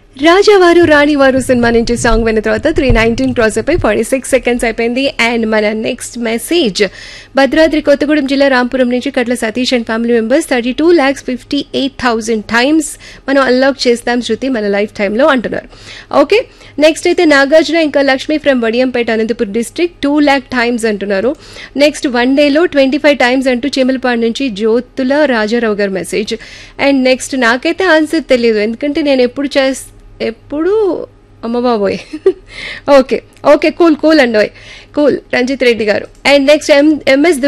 రాజావారు రాణివారు సినిమా నుంచి సాంగ్ విన్న తర్వాత త్రీ నైన్టీన్ క్రాస్ అయిపోయి ఫార్టీ సిక్స్ సెకండ్స్ అయిపోయింది అండ్ మన నెక్స్ట్ మెసేజ్ భద్రాద్రి కొత్తగూడెం జిల్లా రాంపురం నుంచి Katla Satish and family members thirty two lakhs fifty eight thousand times మనం అన్లాక్ చేస్తాం శృతి మన లైఫ్ టైంలో అంటున్నారు ఓకే నెక్స్ట్ అయితే నాగార్జున ఇంకా Lakshmi from Vadiyampeta Anantapur district two lakh times అంటున్నారు నెక్స్ట్ వన్ డేలో ట్వంటీ ఫైవ్ టైమ్స్ అంటూ చెమలపాడు నుంచి జ్యోతుల రాజారావు గారు మెసేజ్ అండ్ నెక్స్ట్ నాకైతే ఆన్సర్ తెలియదు ఎందుకంటే నేను ఎప్పుడు చేస్ ఎప్పుడు అమ్మ బాబోయ్ ఓకే ఓకే కూల్ కూల్ అండి కూల్ రంజిత్ రెడ్డి గారు అండ్ నెక్స్ట్ ఎం ఎంఎస్